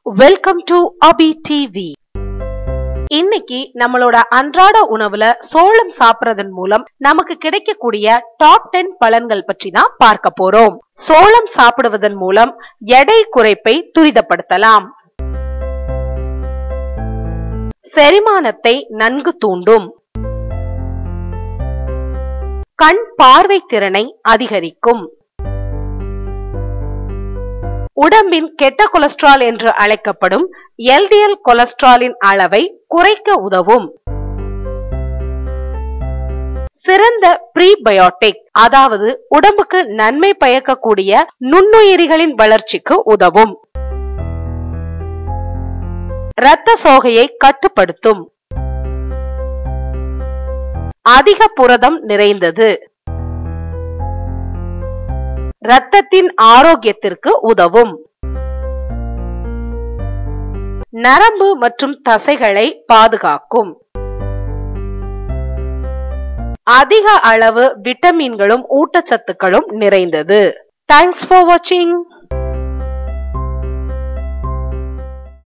welcome to Abhi TV இன்னைக்கு நம்மளோட அன்றாட உணவுல சோளம் சாப்பிடுறதன் மூலம் நமக்கு கிடைக்கக்கூடிய டாப் டென் பலன்கள் பற்றி தான் பார்க்க போறோம் சோளம் சாப்பிடுவதன் மூலம் எடை குறைப்பை துரிதப்படுத்தலாம் செரிமானத்தை நன்கு தூண்டும் கண் பார்வை திறனை அதிகரிக்கும் உடம்பின் கெட்ட கொலஸ்ட்ரால் என்று அழைக்கப்படும் எல்டிஎல் கொலஸ்ட்ராலின் அளவை குறைக்க உதவும் சிறந்த ப்ரீபயோட்டிக் அதாவது உடம்புக்கு நன்மை பயக்கக்கூடிய நுண்ணுயிரிகளின் வளர்ச்சிக்கு உதவும் இரத்த சோகையை கட்டுப்படுத்தும் அதிக புரதம் நிறைந்தது இரத்தத்தின் ஆரோக்கியத்திற்கு உதவும் நரம்பு மற்றும் தசைகளை பாதுகாக்கும் அதிக அளவு விட்டமின்களும் ஊட்டச்சத்துக்களும் நிறைந்தது தேங்க்ஸ் ஃபார் வாட்சிங்